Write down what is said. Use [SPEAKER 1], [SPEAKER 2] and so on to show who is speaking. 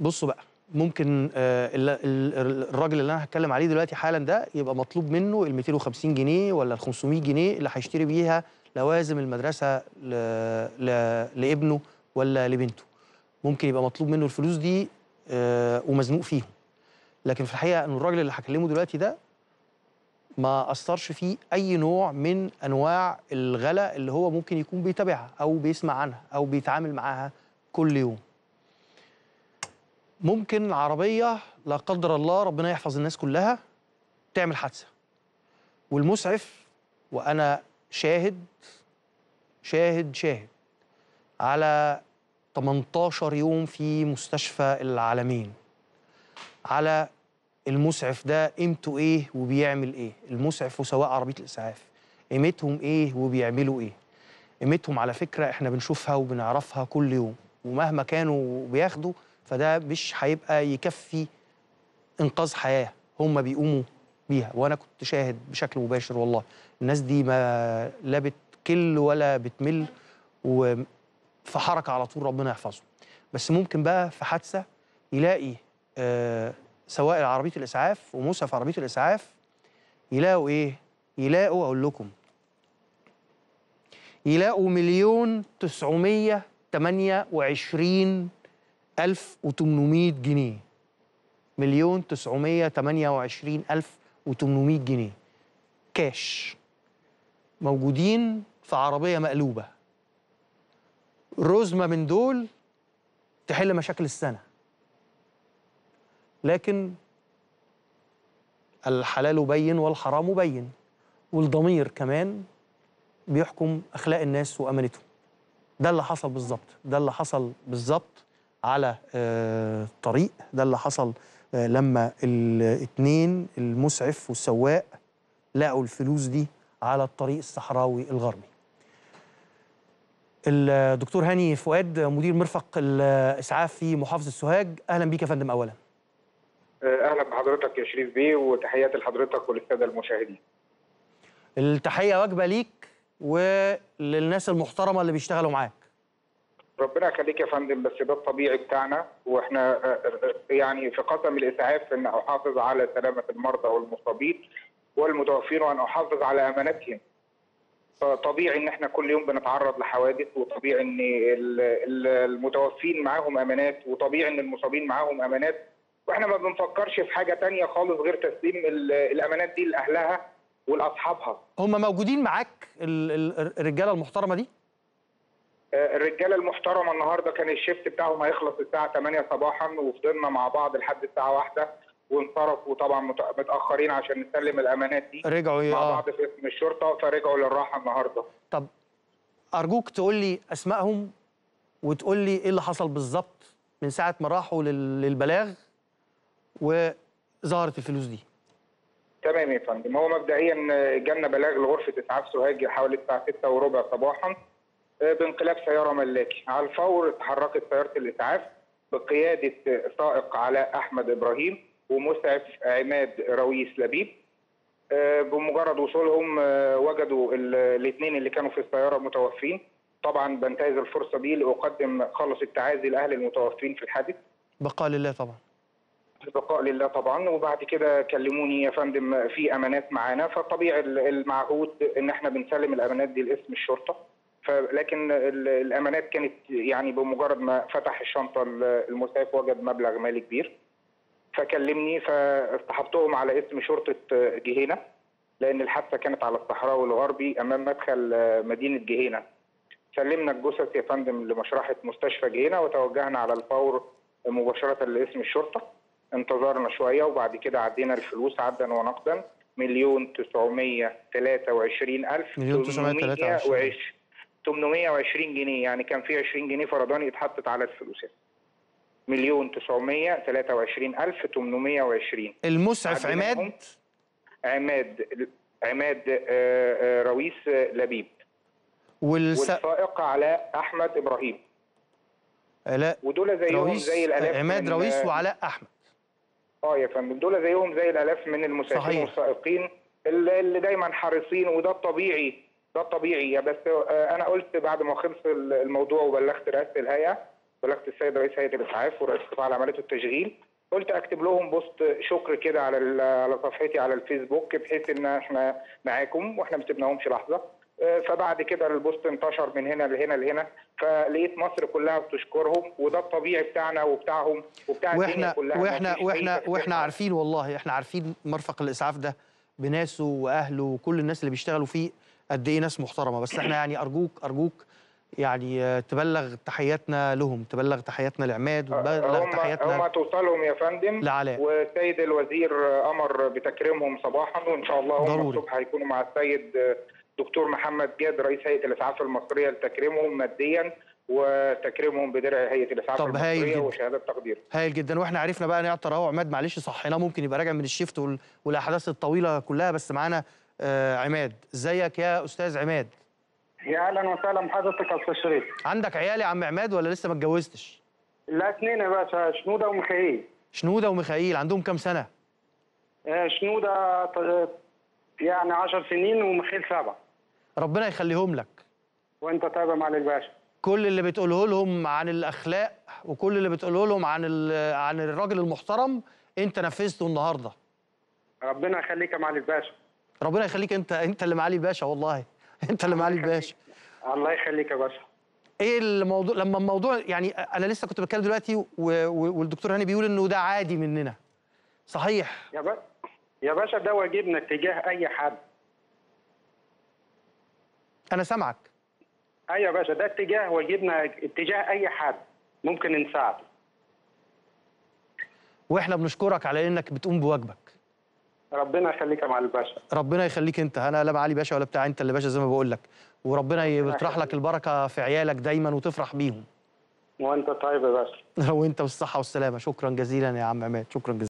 [SPEAKER 1] بصوا بقى ممكن آه، ال- ال- الراجل اللي انا هتكلم عليه دلوقتي حالا ده يبقى مطلوب منه ال 250 جنيه ولا ال 500 جنيه اللي هيشتري بيها لوازم المدرسه ل... ل... لابنه ولا لبنته ممكن يبقى مطلوب منه الفلوس دي آه، ومزنوق فيهم لكن في الحقيقه ان الراجل اللي هكلمه دلوقتي ده ما اثرش فيه اي نوع من انواع الغلا اللي هو ممكن يكون بيتابعها او بيسمع عنها او بيتعامل معاها كل يوم ممكن عربية لا قدر الله ربنا يحفظ الناس كلها تعمل حادثة والمسعف وأنا شاهد شاهد شاهد على 18 يوم في مستشفى العالمين على المسعف ده قيمته ايه وبيعمل ايه المسعف وسواق عربية الإسعاف قيمتهم ايه وبيعملوا ايه قيمتهم على فكرة احنا بنشوفها وبنعرفها كل يوم ومهما كانوا بياخدوا فده مش هيبقى يكفي انقاذ حياه هم بيقوموا بيها وانا كنت شاهد بشكل مباشر والله الناس دي ما لا بتكل ولا بتمل وفي حركه على طول ربنا يحفظهم بس ممكن بقى في حادثه يلاقي آه سواق عربيه الاسعاف ومسعف عربيه الاسعاف يلاقوا ايه يلاقوا اقول لكم يلاقوا مليون تسعمية تمانية وعشرين ألف وتمنمية جنيه مليون تسعمية تمانية وعشرين ألف وتمنمية جنيه كاش موجودين في عربية مقلوبة رزمة من دول تحل مشاكل السنة لكن الحلال بين والحرام بين والضمير كمان بيحكم أخلاق الناس وأمانتهم ده اللي حصل بالظبط ده اللي حصل بالظبط على آه، الطريق ده اللي حصل آه، لما الاثنين المسعف والسواق لقوا الفلوس دي على الطريق الصحراوي الغربي الدكتور هاني فؤاد مدير مرفق الاسعاف في محافظه سوهاج اهلا بيك يا فندم اولا
[SPEAKER 2] اهلا بحضرتك يا شريف بيه وتحياتي لحضرتك وللساده المشاهدين.
[SPEAKER 1] التحيه واجبه ليك وللناس المحترمه اللي بيشتغلوا معاك
[SPEAKER 2] ربنا يخليك يا فندم بس ده الطبيعي بتاعنا واحنا آه، آه، يعني في قسم الاسعاف ان احافظ على سلامه المرضى والمصابين والمتوفين وان احافظ على اماناتهم. فطبيعي ان احنا كل يوم بنتعرض لحوادث وطبيعي ان ال- ال- المتوفين معاهم امانات وطبيعي ان المصابين معاهم امانات واحنا ما بنفكرش في حاجه تانية خالص غير تسليم ال- الامانات دي لاهلها ولاصحابها.
[SPEAKER 1] هم موجودين معاك ال- ال- الرجاله المحترمه دي
[SPEAKER 2] آه، الرجاله المحترمه النهارده كان الشيفت بتاعهم هيخلص الساعه 8 صباحا وفضلنا مع بعض لحد الساعه 1 وانصرفوا طبعا مت- متاخرين عشان نسلم الامانات دي
[SPEAKER 1] رجعوا
[SPEAKER 2] مع
[SPEAKER 1] اه
[SPEAKER 2] بعض في اسم الشرطه فرجعوا للراحه النهارده.
[SPEAKER 1] طب ارجوك تقول لي اسمائهم وتقول لي ايه اللي حصل بالظبط من ساعه ما راحوا لل- للبلاغ وظهرت الفلوس دي
[SPEAKER 2] تمام يا فندم هو مبدئيا جالنا بلاغ لغرفه اسعاف سوهاج حوالي الساعه 6 وربع صباحا آه، بانقلاب سياره ملاكي على الفور تحركت سياره الاسعاف بقياده سائق علاء احمد ابراهيم ومسعف عماد رويس لبيب آه، بمجرد وصولهم آه، وجدوا الاثنين اللي كانوا في السياره متوفين طبعا بنتهز الفرصه دي لاقدم خالص التعازي لاهل المتوفين في الحادث
[SPEAKER 1] بقاء لله طبعا
[SPEAKER 2] البقاء لله طبعا وبعد كده كلموني يا فندم في امانات معانا فالطبيعي المعهود ان احنا بنسلم الامانات دي لاسم الشرطه فلكن ال- الامانات كانت يعني بمجرد ما فتح الشنطه المسعف وجد مبلغ مالي كبير فكلمني فاصطحبتهم على اسم شرطه جهينه لان الحادثه كانت على الصحراوي الغربي امام مدخل مدينه جهينه سلمنا الجثث يا فندم لمشرحه مستشفى جهينه وتوجهنا على الفور مباشره لاسم الشرطه انتظرنا شويه وبعد كده عدينا الفلوس عدا ونقدا مليون 923 الف
[SPEAKER 1] مليون 923.
[SPEAKER 2] 820 جنيه يعني كان في 20 جنيه فرداني اتحطت على الفلوس يعني. مليون 923 الف 820
[SPEAKER 1] المسعف
[SPEAKER 2] عديناهم.
[SPEAKER 1] عماد
[SPEAKER 2] عماد عماد آه، آه، رويس آه، لبيب
[SPEAKER 1] والس...
[SPEAKER 2] والسائق علاء احمد ابراهيم
[SPEAKER 1] لا
[SPEAKER 2] ودول زيهم
[SPEAKER 1] رويس
[SPEAKER 2] زي الالاف
[SPEAKER 1] عماد
[SPEAKER 2] من-
[SPEAKER 1] رويس وعلاء احمد
[SPEAKER 2] اه يا فندم دول زيهم زي الالاف من المسافرين
[SPEAKER 1] صحيح.
[SPEAKER 2] والسائقين اللي, اللي دايما حريصين وده الطبيعي ده الطبيعي بس آه، انا قلت بعد ما خلص الموضوع وبلغت رئاسه الهيئه بلغت السيد رئيس هيئه الاسعاف ورئيس قطاع العمليات والتشغيل قلت اكتب لهم بوست شكر كده على ال- على صفحتي على الفيسبوك بحيث ان احنا معاكم واحنا ما سيبناهمش لحظه آه، فبعد كده البوست انتشر من هنا لهنا لهنا فلقيت مصر كلها بتشكرهم وده الطبيعي بتاعنا وبتاعهم وبتاع الدنيا
[SPEAKER 1] واحنا
[SPEAKER 2] كلها ما
[SPEAKER 1] واحنا
[SPEAKER 2] فيش أي
[SPEAKER 1] واحنا
[SPEAKER 2] تفكير
[SPEAKER 1] واحنا
[SPEAKER 2] خالص.
[SPEAKER 1] عارفين والله احنا عارفين مرفق الاسعاف ده بناسه واهله وكل الناس اللي بيشتغلوا فيه قد ايه ناس محترمه بس احنا يعني ارجوك ارجوك يعني آه، تبلغ تحياتنا لهم تبلغ تحياتنا لعماد وتبلغ
[SPEAKER 2] هم
[SPEAKER 1] تحياتنا
[SPEAKER 2] هم توصلهم يا فندم
[SPEAKER 1] لعلاء.
[SPEAKER 2] والسيد الوزير امر بتكريمهم صباحا وان شاء الله هم
[SPEAKER 1] ضروري.
[SPEAKER 2] الصبح هيكونوا مع السيد دكتور محمد جاد رئيس هيئه الاسعاف المصريه لتكريمهم ماديا وتكريمهم بدرع هيئه الاسعاف
[SPEAKER 1] طب هايل
[SPEAKER 2] المصريه
[SPEAKER 1] جدا.
[SPEAKER 2] وشهاده تقدير
[SPEAKER 1] هايل جدا واحنا عرفنا بقى نعطي اهو عماد معلش صحيناه ممكن يبقى راجع من الشيفت وال- والاحداث الطويله كلها بس معانا آه عماد ازيك يا استاذ عماد
[SPEAKER 3] يا اهلا وسهلا بحضرتك يا استاذ شريف
[SPEAKER 1] عندك عيال يا عم عماد ولا لسه ما اتجوزتش
[SPEAKER 3] لا اثنين يا باشا شنوده وميخائيل
[SPEAKER 1] شنوده وميخائيل عندهم كام سنه
[SPEAKER 3] آه، شنوده ط- يعني 10 سنين وميخائيل سبعه
[SPEAKER 1] ربنا يخليهم لك
[SPEAKER 3] وانت تابع مع الباشا
[SPEAKER 1] كل اللي بتقوله لهم عن الاخلاق وكل اللي بتقوله لهم عن ال- عن الراجل المحترم انت نفذته النهارده
[SPEAKER 3] ربنا يخليك يا معالي الباشا
[SPEAKER 1] ربنا يخليك انت انت اللي معالي الباشا والله انت اللي معالي الباشا
[SPEAKER 3] الله يخليك يا باشا
[SPEAKER 1] ايه الموضوع لما الموضوع يعني انا لسه كنت بتكلم دلوقتي و- و- والدكتور هاني بيقول انه ده عادي مننا صحيح
[SPEAKER 3] يا باشا يا باشا ده واجبنا تجاه اي حد
[SPEAKER 1] انا سامعك
[SPEAKER 3] ايوه يا باشا ده اتجاه واجبنا اتجاه اي حد ممكن نساعده
[SPEAKER 1] واحنا بنشكرك على انك بتقوم بواجبك
[SPEAKER 3] ربنا يخليك يا معالي الباشا
[SPEAKER 1] ربنا يخليك انت انا لا معالي باشا ولا بتاع انت اللي باشا زي ما بقول لك وربنا يطرح لك البركه في عيالك دايما وتفرح بيهم
[SPEAKER 3] وانت طيب يا باشا
[SPEAKER 1] وانت بالصحه والسلامه شكرا جزيلا يا عم عماد شكرا جزيلا